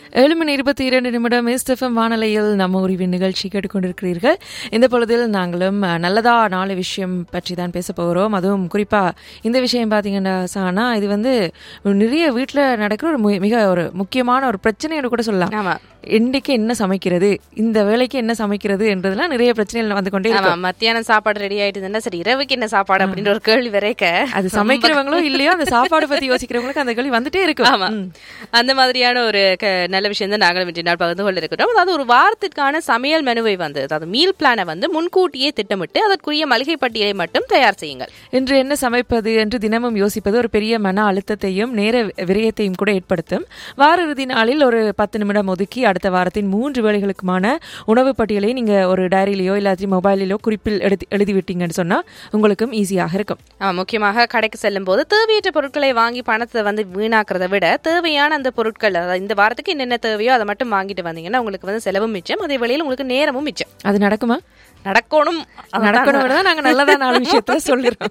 ஏழு மணி இருபத்தி இரண்டு நிமிடம் எஸ்எஃப்எம் வானொலியில் நம்ம உரிவின் நிகழ்ச்சி கேட்டுக்கொண்டிருக்கிறீர்கள் இந்த பொழுதில் நாங்களும் அஹ், நல்லதா நாலு விஷயம் பற்றி தான் பேச போகிறோம் அதுவும் குறிப்பா இந்த விஷயம் பார்த்தீங்கன்னா சானா இது வந்து நிறைய வீட்டில் நடக்கிற ஒரு மு- மிக ஒரு முக்கியமான ஒரு பிரச்சனையோட கூட சொல்லலாம் ஆமா இன்றைக்கு என்ன சமைக்கிறது இந்த வேலைக்கு என்ன சமைக்கிறது என்றதெல்லாம் நிறைய பிரச்சனைகள் வந்து கொண்டே ஆமா இருக்கு மத்தியானம் சாப்பாடு ரெடி ஆயிட்டுதுன்னா சரி இரவுக்கு என்ன சாப்பாடு அப்படின்ற ஒரு கேள்வி வரைக்க அது சமைக்கிறவங்களோ இல்லையோ அந்த சாப்பாடு பத்தி யோசிக்கிறவங்களுக்கு அந்த கேள்வி வந்துட்டே இருக்கும் ஆமா அந்த மாதிரியான ஒரு க- நல்ல விஷயம் தான் நாங்களும் இன்றைய நாள் பகிர்ந்து கொள்ள இருக்கிறோம் அதாவது ஒரு வாரத்திற்கான சமையல் மெனுவை வந்து அதாவது மீல் பிளானை வந்து முன்கூட்டியே திட்டமிட்டு அதற்குரிய மளிகை பட்டியலை மட்டும் தயார் செய்யுங்கள் இன்று என்ன சமைப்பது என்று தினமும் யோசிப்பது ஒரு பெரிய மன அழுத்தத்தையும் நேர விரயத்தையும் கூட ஏற்படுத்தும் வார இறுதி நாளில் ஒரு பத்து நிமிடம் ஒதுக்கி அடுத்த வாரத்தின் மூன்று வேளைகளுக்குமான உணவு பட்டியலை நீங்க ஒரு டைரியிலையோ இல்லாட்டி மொபைலிலோ குறிப்பில் எழுதி எழுதி விட்டீங்கன்னு சொன்னா உங்களுக்கும் ஈஸியாக இருக்கும் ஆமா முக்கியமாக கடைக்கு செல்லும் போது தேவையற்ற பொருட்களை வாங்கி பணத்தை வந்து வீணாக்குறதை விட தேவையான அந்த பொருட்கள் அதாவது இந்த வாரத்துக்கு என்னென்ன தேவையோ அதை மட்டும் வாங்கிட்டு வந்தீங்கன்னா உங்களுக்கு வந்து செலவும் மிச்சம் அதே வேளையில் உங்களுக்கு நேரமும் மிச்சம் அது நடக்குமா நடக்கணும் அதான் நடக்கணும் தான் நாங்க நல்லதா நாலு விஷயத்துல சொல்லிடுறோம்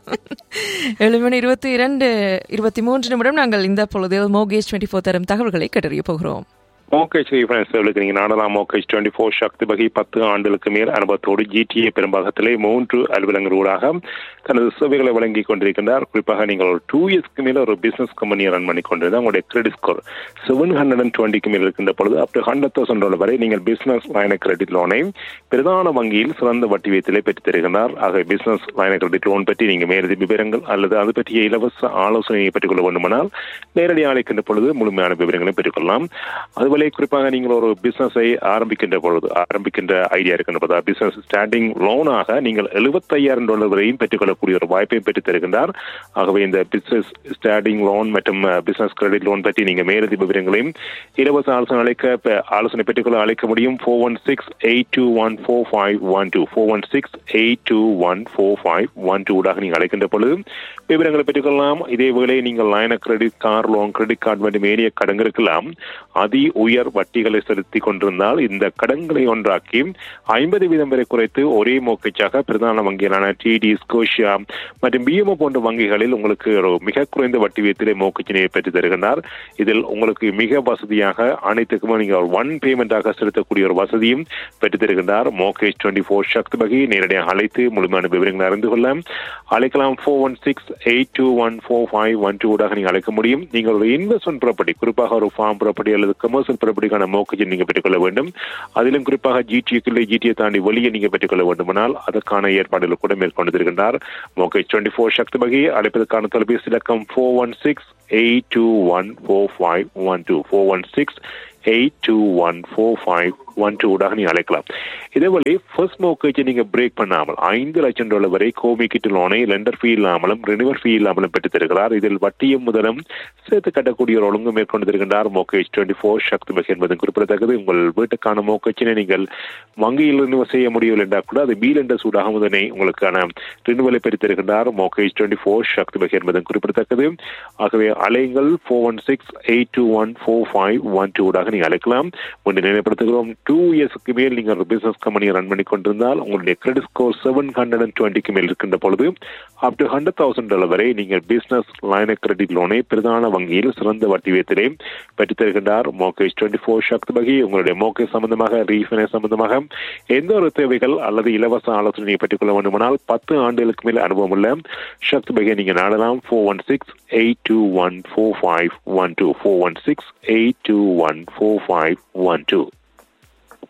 ஏழு மணி இருபத்தி இரண்டு இருபத்தி மூன்று நிமிடம் நாங்கள் இந்த பொழுதில் மோகேஷ் டுவெண்ட்டி ஃபோர் தரும் தகவல்களை கேட்டறிய போகிறோம் மோகேஷ் ரீஃபரன்ஸ் இருக்கிறீங்க நாடலாம் மோகேஷ் டுவெண்ட்டி ஃபோர் சக்தி வகை பத்து ஆண்டுகளுக்கு மேல் அனுபவத்தோடு ஜிடிஏ பெரும்பாகத்திலே மூன்று அலுவலங்களூடாக தனது சேவைகளை வழங்கி கொண்டிருக்கின்றார் குறிப்பாக நீங்கள் ஒரு டூ இயர்ஸ்க்கு மேல ஒரு பிசினஸ் கம்பெனியை ரன் பண்ணி கொண்டிருந்தால் உங்களுடைய credit score seven hundred and டுவெண்ட்டிக்கு மேல் இருக்கின்ற பொழுது up to hundred thousand dollar வரை நீங்கள் பிசினஸ் லைன கிரெடிட் லோனை பிரதான வங்கியில் சிறந்த வட்டி வீதத்திலே பெற்றுத் தருகின்றார் ஆக பிசினஸ் லைன கிரெடிட் லோன் பற்றி நீங்கள் மேலதி விவரங்கள் அல்லது அது பற்றிய இலவச ஆலோசனையை பெற்றுக்கொள்ள வேண்டுமானால் நேரடி அழைக்கின்ற பொழுது முழுமையான விவரங்களை பெற்றுக்கொள்ளலாம் அதுபோல குறிப்பாக நீங்கள் ஒரு பிசினஸை ஆரம்பிக்கின்ற பொழுது ஆரம்பிக்கின்ற ஐடியா இருக்கின்ற பொழுது பிசினஸ் ஸ்டாண்டிங் லோனாக நீங்கள் எழுபத்தையாயிரம் டாலர் வரையும் பெற்றுக்கொள்ளக்கூடிய ஒரு வாய்ப்பை பெற்றுத் தருகின்றார் ஆகவே இந்த பிசினஸ் ஸ்டாண்டிங் லோன் மற்றும் பிசினஸ் கிரெடிட் லோன் பற்றி நீங்க மேலதி விவரங்களையும் இலவச ஆலோசனை அழைக்க ப- ஆலோசனை பெற்றுக்கொள்ள அழைக்க முடியும் four one six eight two one four five one two four one six eight two one four five one two ஊடாக நீங்கள் அழைக்கின்ற பொழுது விவரங்களை பெற்றுக்கொள்ளலாம் இதே வேளை நீங்கள் line credit car loan credit card மற்றும் ஏரிய கடன்களுக்கெல்லாம் அதி உயர் வட்டிகளை செலுத்தி கொண்டிருந்தால் இந்த கடன்களை ஒன்றாக்கி ஐம்பது வீதம் வரை குறைத்து ஒரே மோக்கச்சாக பிரதான வங்கிகளான டிடி ஸ்கோஷியா மற்றும் பிஎம்ஓ போன்ற வங்கிகளில் உங்களுக்கு ஒரு மிக குறைந்த வட்டி வீதத்திலே மோக்கச்சினையை பெற்று தருகின்றார் இதில் உங்களுக்கு மிக வசதியாக அனைத்துக்குமே நீங்கள் ஒன் பேமெண்டாக செலுத்தக்கூடிய ஒரு வசதியும் பெற்று தருகின்றார் மோகேஷ் டுவெண்ட்டி ஃபோர் சக்தி வகை நேரடியாக அழைத்து முழுமையான விவரங்களை அறிந்து கொள்ள அழைக்கலாம் four one six eight two one four five one two ஊடாக நீங்கள் அழைக்க முடியும் நீங்கள் ஒரு இன்வெஸ்ட்மெண்ட் ப்ராப்பர்ட்டி குறிப்பாக ஒரு ஃபார்ம் ப்ராப்பர்ட்டி அல்லது கமர்ஷியல் ப்ராப்பர்ட்டிக்கான மோக்கஜை நீங்கள் பெற்றுக்கொள்ள வேண்டும் அதிலும் குறிப்பாக ஜிடிஏக்குள்ளே ஜிடிஏ தாண்டி வெளியே நீங்கள் பெற்றுக்கொள்ள வேண்டுமானால் அதற்கான ஏற்பாடுகள் கூட மேற்கொண்டு இருக்கின்றார் மோகேஜ் டுவெண்ட்டி ஃபோர் சக்தி வகை அழைப்பதற்கான தொலைபேசி இலக்கம் four one six eight two one four five one two four one six eight two one four five one two ஊடாக நீங்கள் அழைக்கலாம் இதேபோல ஃபர்ஸ்ட் மோக்கேஜை நீங்க பிரேக் பண்ணாமல் ஐந்து லட்சம் டாலர் வரை கோமிக்கிட்டு லோனை லெண்டர் ஃபீ இல்லாமலும் ரினிவர் ஃபீ இல்லாமலும் பெற்றுத் தருகிறார் இதில் வட்டியும் முதலும் சேர்த்து கட்டக்கூடிய ஒரு ஒழுங்கு மேற்கொண்டு தருகின்றார் மோக்கேஜ் டுவெண்ட்டி ஃபோர் சக்தி பகை என்பது குறிப்பிடத்தக்கது உங்கள் வீட்டுக்கான மோக்கச்சினை நீங்கள் வங்கியில் ரினிவர் செய்ய முடியவில்லை என்றால் கூட அது பி லெண்டர் சூடாக முதனை உங்களுக்கான ரினிவலை பெற்று தருகின்றார் மோக்கேஜ் டுவெண்ட்டி ஃபோர் சக்தி பகை என்பது குறிப்பிடத்தக்கது ஆகவே அலைங்கள் four one six eight two one four five one two ஊடாக நீங்கள் அழைக்கலாம் ஒன்று நினைப்படுத்துகிறோம் டூ இயர்ஸ்க்கு மேல் நீங்கள் ஒரு பிசினஸ் கம்பெனியை ரன் பண்ணி கொண்டிருந்தால் உங்களுடைய credit score seven hundred and டுவெண்ட்டிக்கு மேல் இருக்கின்ற பொழுது up to hundred thousand dollar வரை நீங்கள் பிசினஸ் லைன கிரெடிட் லோனை பிரதான வங்கியில் சிறந்த வட்டி வீதத்திலே பெற்றுத் தருகின்றார் மோகேஜ் டுவெண்ட்டி ஃபோர் சக்தி வகை உங்களுடைய மோகேஜ் சம்பந்தமாக ரீஃபைனான்ஸ் சம்பந்தமாக எந்த ஒரு தேவைகள் அல்லது இலவச ஆலோசனையை பெற்றுக்கொள்ள வேண்டுமானால் பத்து ஆண்டுகளுக்கு மேல் அனுபவம் உள்ள சக்தி வகை நீங்க நாடலாம் four one six eight two one four five one two four one six eight two one four five one two